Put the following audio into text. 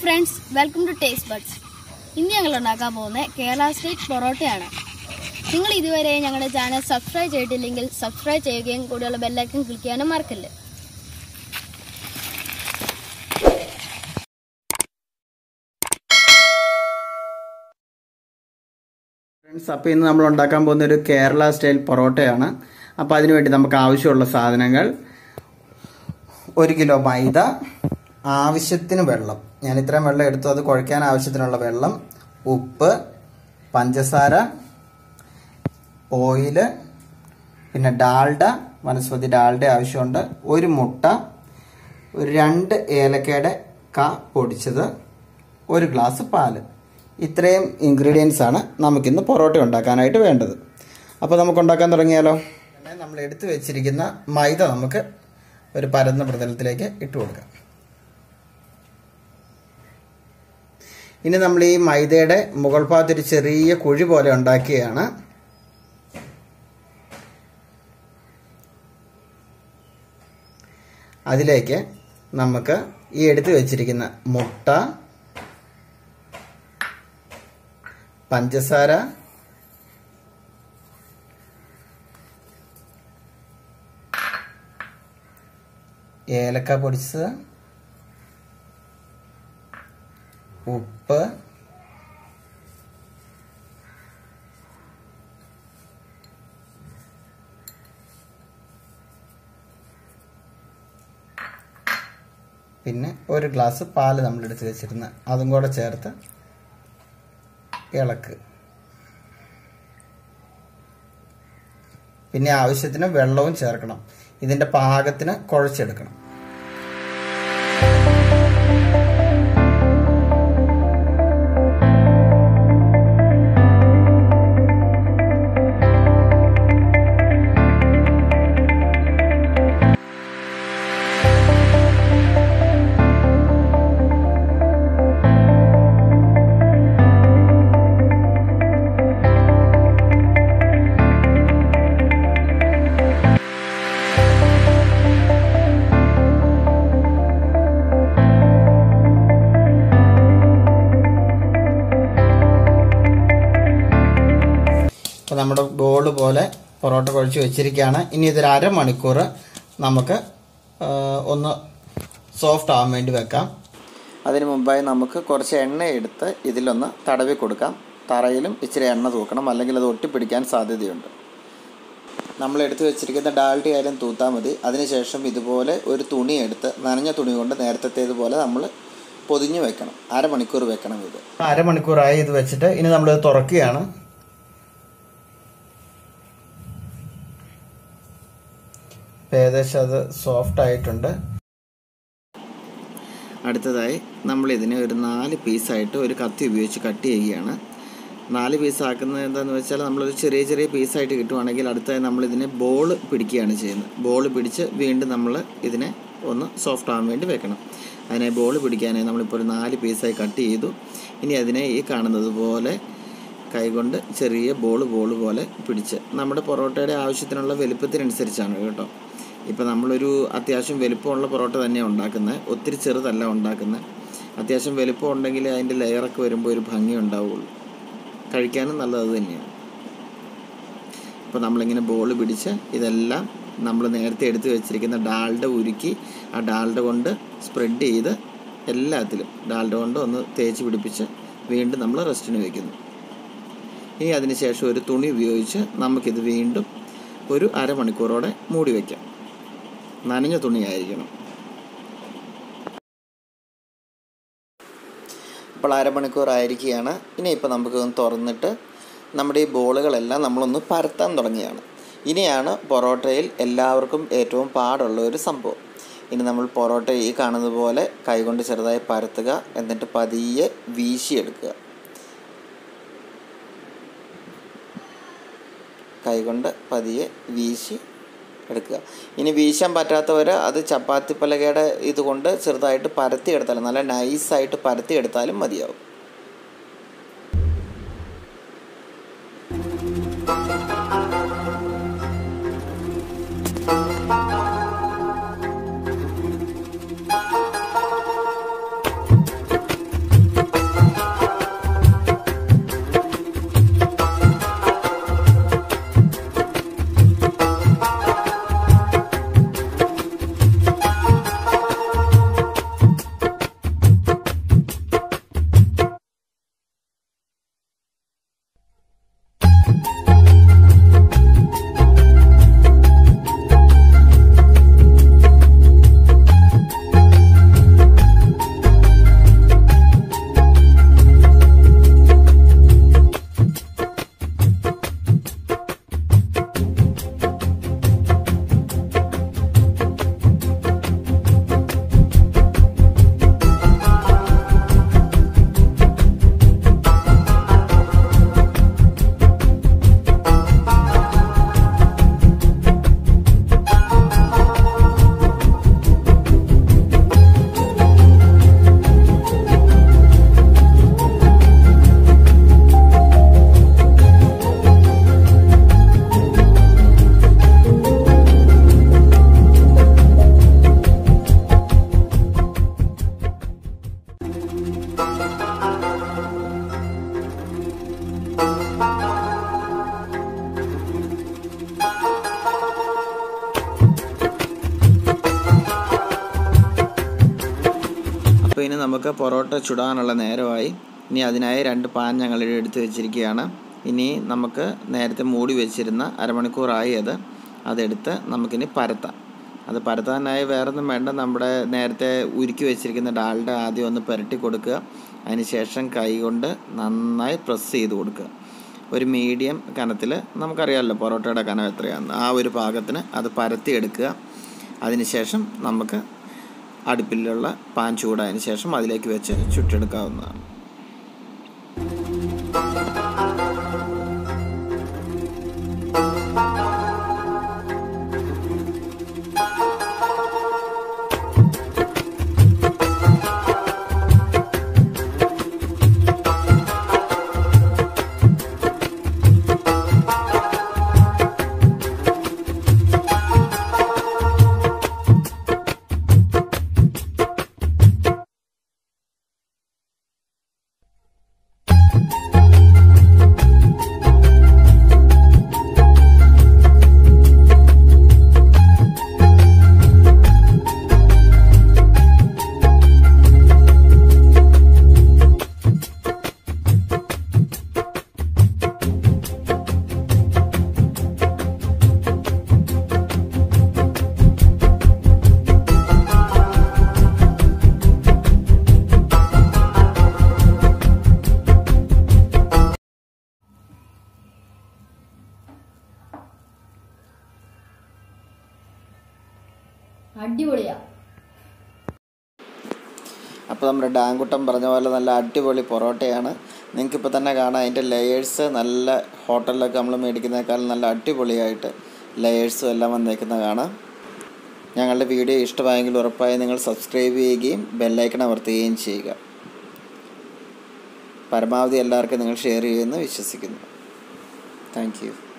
friends welcome to taste buds ഇന്ന് ഞങ്ങൾ ഉണ്ടാക്കാൻ പോകുന്നത് കേരള സ്റ്റേറ്റ് പൊറോട്ടയാണ് നിങ്ങൾ ഇതുവരെ ഞങ്ങളുടെ ചാനൽ സബ്സ്ക്രൈബ് ചെയ്തിട്ടില്ലെങ്കിൽ സബ്സ്ക്രൈബ് ചെയ്യുകയും കൂടെയുള്ള ബെല്ലൈക്കൺ ക്ലിക്ക് ചെയ്യാനും മറക്കല്ല് ഫ്രണ്ട്സ് അപ്പോൾ ഇന്ന് നമ്മൾ ഉണ്ടാക്കാൻ പോകുന്ന ഒരു കേരള സ്റ്റൈൽ പൊറോട്ടയാണ് അപ്പോൾ അതിനുവേണ്ടി നമുക്ക് ആവശ്യമുള്ള സാധനങ്ങൾ ഒരു കിലോ മൈദ ആവശ്യത്തിന് വെള്ളം ഞാൻ ഇത്രയും വെള്ളം എടുത്തു അത് കുഴയ്ക്കാൻ ആവശ്യത്തിനുള്ള വെള്ളം ഉപ്പ് പഞ്ചസാര ഓയില് പിന്നെ ഡാൽഡ വനസ്പതി ഡാൽഡ ആവശ്യമുണ്ട് ഒരു മുട്ട ഒരു രണ്ട് ഏലക്കയുടെ ക പൊടിച്ചത് ഒരു ഗ്ലാസ് പാല് ഇത്രയും ഇൻഗ്രീഡിയൻസ് ആണ് നമുക്കിന്ന് പൊറോട്ട ഉണ്ടാക്കാനായിട്ട് വേണ്ടത് അപ്പോൾ നമുക്ക് ഉണ്ടാക്കാൻ തുടങ്ങിയാലോ പിന്നെ നമ്മൾ എടുത്തു വെച്ചിരിക്കുന്ന മൈദ നമുക്ക് ഒരു പരന്ന പ്രതലത്തിലേക്ക് ഇട്ട് കൊടുക്കാം ഇനി നമ്മൾ ഈ മൈദയുടെ മുകൾ ഭാഗത്ത് ഒരു ചെറിയ കുഴി പോലെ ഉണ്ടാക്കിയാണ് അതിലേക്ക് നമുക്ക് ഈ എടുത്തു വെച്ചിരിക്കുന്ന മുട്ട പഞ്ചസാര ഏലക്ക പൊടിച്ചത് ഉപ്പ് പിന്നെ ഒരു ഗ്ലാസ് പാല് നമ്മൾ എടുത്ത് വെച്ചിരുന്ന അതും കൂടെ ചേർത്ത് ഇളക്ക് പിന്നെ ആവശ്യത്തിന് വെള്ളവും ചേർക്കണം ഇതിന്റെ പാകത്തിന് കുഴച്ചെടുക്കണം അപ്പോൾ നമ്മുടെ ബോൾ പോലെ പൊറോട്ട കുഴച്ച് വെച്ചിരിക്കുകയാണ് ഇനി ഇതൊരു അരമണിക്കൂർ നമുക്ക് ആ, ഒന്ന് സോഫ്റ്റ് ആവാൻ വേണ്ടി വെക്കാം അതിന് മുമ്പായി നമുക്ക് കുറച്ച് എണ്ണ എടുത്ത് ഇതിലൊന്ന് തടവി കൊടുക്കാം തറയിലും ഇച്ചിരി എണ്ണ തൂക്കണം അല്ലെങ്കിൽ അത് ഒട്ടിപ്പിടിക്കാൻ സാധ്യതയുണ്ട് നമ്മൾ എടുത്തു വെച്ചിരിക്കുന്ന ഡാൽഡി ആയാലും തൂത്താൽ മതി അതിനുശേഷം ഇതുപോലെ ഒരു തുണി എടുത്ത് നനഞ്ഞ തുണി കൊണ്ട് നേരത്തേതുപോലെ നമ്മൾ പൊതിഞ്ഞു വെക്കണം അരമണിക്കൂർ വെക്കണം ഇത് അരമണിക്കൂറായി ഇത് വെച്ചിട്ട് ഇനി നമ്മളിത് തുറക്കുകയാണ് ഇപ്പം ഏകദേശം അത് സോഫ്റ്റ് ആയിട്ടുണ്ട് അടുത്തതായി നമ്മൾ ഇതിനെ ഒരു നാല് പീസായിട്ട് ഒരു കത്തി ഉപയോഗിച്ച് കട്ട് ചെയ്യുകയാണ് നാല് പീസ് ആക്കുന്നത് എന്താണെന്ന് വെച്ചാൽ നമ്മളൊരു ചെറിയ ചെറിയ പീസായിട്ട് കിട്ടുവാണെങ്കിൽ അടുത്തായി നമ്മൾ ഇതിനെ ബോൾ പിടിക്കുകയാണ് ചെയ്യുന്നത് ബോൾ പിടിച്ച് വീണ്ടും നമ്മൾ ഇതിനെ ഒന്ന് സോഫ്റ്റ് ആവാൻ വേണ്ടി വെക്കണം അതിനെ ബോൾ പിടിക്കാനായി നമ്മളിപ്പോൾ ഒരു നാല് പീസായി കട്ട് ചെയ്തു ഇനി അതിനെ ഈ കാണുന്നത് പോലെ കൈകൊണ്ട് ചെറിയ ബോൾ ബോൾ പോലെ പിടിച്ച് നമ്മുടെ പൊറോട്ടയുടെ ആവശ്യത്തിനുള്ള വലുപ്പത്തിനനുസരിച്ചാണ് കേട്ടോ ഇപ്പോൾ നമ്മളൊരു അത്യാവശ്യം വലുപ്പമുള്ള പൊറോട്ട തന്നെയാണ് ഉണ്ടാക്കുന്നത് ഒത്തിരി ചെറുതല്ല ഉണ്ടാക്കുന്നത് അത്യാവശ്യം വലുപ്പം ഉണ്ടെങ്കിൽ അതിൻ്റെ ലെയറൊക്കെ വരുമ്പോൾ ഒരു ഭംഗി ഉണ്ടാവുള്ളൂ കഴിക്കാനും നല്ലത് അത് തന്നെയാണ് അപ്പോൾ നമ്മളിങ്ങനെ ബോൾ പിടിച്ച് ഇതെല്ലാം നമ്മൾ നേരത്തെ എടുത്ത് വെച്ചിരിക്കുന്ന ഡാൽഡ ഉരുക്കി ആ ഡാൽഡ കൊണ്ട് സ്പ്രെഡ് ചെയ്ത് എല്ലാത്തിലും ഡാൽഡ കൊണ്ട് ഒന്ന് തേച്ച് പിടിപ്പിച്ച് വീണ്ടും നമ്മൾ റെസ്റ്റിന് വയ്ക്കുന്നു ഇനി അതിന് ശേഷം ഒരു തുണി ഉപയോഗിച്ച് നമുക്കിത് വീണ്ടും ഒരു അരമണിക്കൂറോടെ മൂടി വയ്ക്കാം നനഞ്ഞ തുണിയായിരിക്കണം ഇപ്പോൾ അരമണിക്കൂർ ആയിരിക്കുകയാണ് ഇനി ഇപ്പോൾ നമുക്കൊന്ന് തുറന്നിട്ട് നമ്മുടെ ഈ ബോളുകളെല്ലാം നമ്മളൊന്ന് പരത്താൻ തുടങ്ങിയാണ് ഇനിയാണ് പൊറോട്ടയിൽ എല്ലാവർക്കും ഏറ്റവും പാടുള്ള ഒരു സംഭവം ഇനി നമ്മൾ പൊറോട്ട ഈ കാണുന്നത് പോലെ കൈകൊണ്ട് ചെറുതായി പരത്തുക എന്നിട്ട് പതിയെ വീശിയെടുക്കുക കൈകൊണ്ട് പതിയെ വീശി എടുക്കുക ഇനി വീശാൻ പറ്റാത്തവർ അത് ചപ്പാത്തി പലകയുടെ ഇതുകൊണ്ട് ചെറുതായിട്ട് പരത്തി എടുത്താലും നല്ല നൈസായിട്ട് പരത്തി എടുത്താലും മതിയാവും നമുക്ക് പൊറോട്ട ചുടാനുള്ള നേരമായി ഇനി അതിനായി രണ്ട് പാൻ ഞങ്ങൾ എടുത്ത് വെച്ചിരിക്കുകയാണ് ഇനി നമുക്ക് നേരത്തെ മൂടി വെച്ചിരുന്ന അരമണിക്കൂറായി അത് അതെടുത്ത് നമുക്കിനി പരത്താം അത് പരത്താനായി വേറൊന്നും വേണ്ട നമ്മുടെ നേരത്തെ ഉരുക്കി വെച്ചിരിക്കുന്ന ഡാൽഡ ആദ്യം ഒന്ന് പുരട്ടി കൊടുക്കുക അതിനുശേഷം കൈ കൊണ്ട് നന്നായി പ്രസ് ചെയ്ത് കൊടുക്കുക ഒരു മീഡിയം കനത്തിൽ നമുക്കറിയാമല്ലോ പൊറോട്ടയുടെ കനം എത്രയാണെന്ന് ആ ഒരു പാകത്തിന് അത് പരത്തിയെടുക്കുക അതിനുശേഷം നമുക്ക് അടുപ്പിലുള്ള പാൻ ചൂടായതിനു ശേഷം അതിലേക്ക് വെച്ച് ചുട്ടെടുക്കാവുന്നതാണ് അടിപൊളിയാ അപ്പോൾ നമ്മുടെ ഡാങ്കുട്ടൻ പറഞ്ഞ പോലെ നല്ല അടിപൊളി പൊറോട്ടയാണ് നിങ്ങൾക്കിപ്പോൾ തന്നെ കാണാം അതിൻ്റെ ലെയേഴ്സ് നല്ല ഹോട്ടലിലൊക്കെ നമ്മൾ മേടിക്കുന്നതിനേക്കാളും നല്ല അടിപൊളിയായിട്ട് ലെയേഴ്സും എല്ലാം വന്നേക്കുന്ന കാണാം ഞങ്ങളുടെ വീഡിയോ ഇഷ്ടമായെങ്കിൽ ഉറപ്പായും നിങ്ങൾ സബ്സ്ക്രൈബ് ചെയ്യുകയും ബെല്ലൈക്കൺ അമർത്തുകയും ചെയ്യുക പരമാവധി എല്ലാവർക്കും നിങ്ങൾ ഷെയർ ചെയ്യുമെന്ന് വിശ്വസിക്കുന്നു താങ്ക് യു